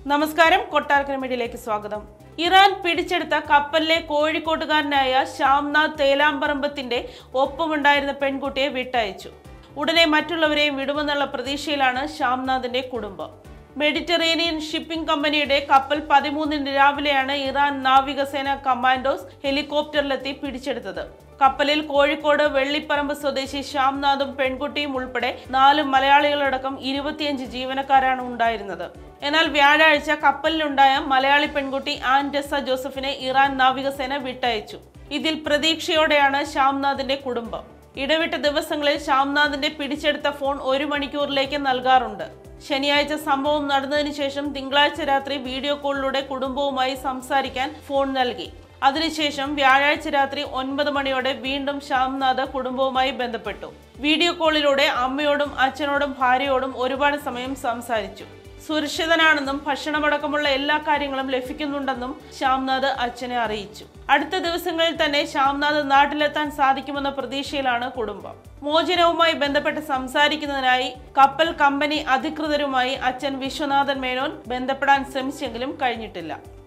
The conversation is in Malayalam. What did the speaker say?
നമസ്കാരം കൊട്ടാരക്കര മീഡിയയിലേക്ക് സ്വാഗതം ഇറാൻ പിടിച്ചെടുത്ത കപ്പലിലെ കോഴിക്കോട്ടുകാരനായ ശ്യാംനാഥ് തേലാമ്പറമ്പത്തിന്റെ ഒപ്പമുണ്ടായിരുന്ന പെൺകുട്ടിയെ വിട്ടയച്ചു ഉടനെ മറ്റുള്ളവരെയും വിടുമെന്നുള്ള പ്രതീക്ഷയിലാണ് ശ്യാംനാഥിന്റെ കുടുംബം മെഡിറ്ററേനിയൻ ഷിപ്പിംഗ് കമ്പനിയുടെ കപ്പൽ പതിമൂന്നിന് രാവിലെയാണ് ഇറാൻ നാവികസേന കമാൻഡോസ് ഹെലികോപ്റ്ററിലെത്തി പിടിച്ചെടുത്തത് കപ്പലിൽ കോഴിക്കോട് വെള്ളിപ്പറമ്പ് സ്വദേശി ശ്യാംനാഥും പെൺകുട്ടിയും ഉൾപ്പെടെ നാല് മലയാളികളടക്കം ഇരുപത്തിയഞ്ച് ജീവനക്കാരാണ് ഉണ്ടായിരുന്നത് എന്നാൽ വ്യാഴാഴ്ച കപ്പലിലുണ്ടായ മലയാളി പെൺകുട്ടി ആൻഡെസ ജോസഫിനെ ഇറാൻ നാവികസേന വിട്ടയച്ചു ഇതിൽ പ്രതീക്ഷയോടെയാണ് ശ്യാംനാഥിന്റെ കുടുംബം ഇടവിട്ട ദിവസങ്ങളിൽ ശ്യാംനാഥിന്റെ പിടിച്ചെടുത്ത ഫോൺ ഒരു മണിക്കൂറിലേക്ക് നൽകാറുണ്ട് ശനിയാഴ്ച സംഭവം നടന്നതിന് ശേഷം തിങ്കളാഴ്ച രാത്രി വീഡിയോ കോളിലൂടെ കുടുംബവുമായി സംസാരിക്കാൻ ഫോൺ നൽകി അതിനുശേഷം വ്യാഴാഴ്ച രാത്രി ഒൻപത് മണിയോടെ വീണ്ടും ശ്യാംനാഥ് കുടുംബവുമായി ബന്ധപ്പെട്ടു വീഡിയോ കോളിലൂടെ അമ്മയോടും അച്ഛനോടും ഭാര്യയോടും ഒരുപാട് സമയം സംസാരിച്ചു സുരക്ഷിതനാണെന്നും ഭക്ഷണമടക്കമുള്ള എല്ലാ കാര്യങ്ങളും ലഭിക്കുന്നുണ്ടെന്നും ശ്യാംനാഥ് അച്ഛനെ അറിയിച്ചു അടുത്ത ദിവസങ്ങളിൽ തന്നെ ശ്യാംനാഥ് നാട്ടിലെത്താൻ സാധിക്കുമെന്ന പ്രതീക്ഷയിലാണ് കുടുംബം മോചനവുമായി ബന്ധപ്പെട്ട് സംസാരിക്കുന്നതിനായി കപ്പൽ കമ്പനി അധികൃതരുമായി അച്ഛൻ വിശ്വനാഥൻ മേനോൻ ബന്ധപ്പെടാൻ ശ്രമിച്ചെങ്കിലും കഴിഞ്ഞിട്ടില്ല